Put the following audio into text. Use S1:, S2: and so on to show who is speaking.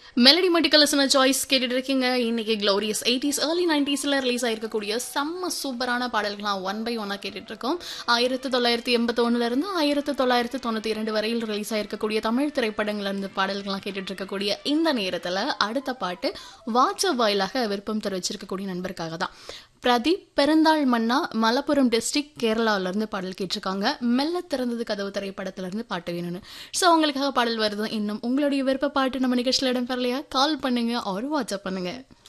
S1: melody மெடிக்கல்ஸ்னு choice கேட்டுட்டு இருக்கீங்க இன்னைக்கு க்ளோரியஸ் எயிட்டிஸ் ஏர்லி நைன்டிஸ்ல ரிலீஸ் ஆயிருக்கக்கூடிய செம்ம சூப்பரான பாடல்கள்லாம் ஒன் பை ஒன்னா கேட்டுட்டு இருக்கோம் ஆயிரத்தி தொள்ளாயிரத்தி எண்பத்தி ஒண்ணுல இருந்து ஆயிரத்தி தொள்ளாயிரத்தி தொண்ணூத்தி இரண்டு வரையில் ரிலீஸ் ஆயிருக்கக்கூடிய தமிழ் திரைப்படங்கள்ல இருந்து பாடல்கள்லாம் கேட்டுட்டு இருக்கக்கூடிய இந்த நேரத்துல அடுத்த பாட்டு வாட்ஸ்அப் வாயிலாக விருப்பம் தெரிவிச்சிருக்கக்கூடிய நண்பருக்காக தான் பிரதீப் பெருந்தாள் மன்னா மலப்புரம் டிஸ்ட்ரிக்ட் கேரளால இருந்து பாடல் கேட்டிருக்காங்க மெல்ல திறந்தது கதவு திரைப்படத்துல இருந்து பாட்டு வேணும்னு ஸோ அவங்களுக்காக பாடல் வருது இன்னும் உங்களுடைய விருப்ப பாட்டு நம்ம நிகழ்ச்சியில் இடம் பெறலையா கால் பண்ணுங்க ஒரு வாட்ஸ்அப் பண்ணுங்க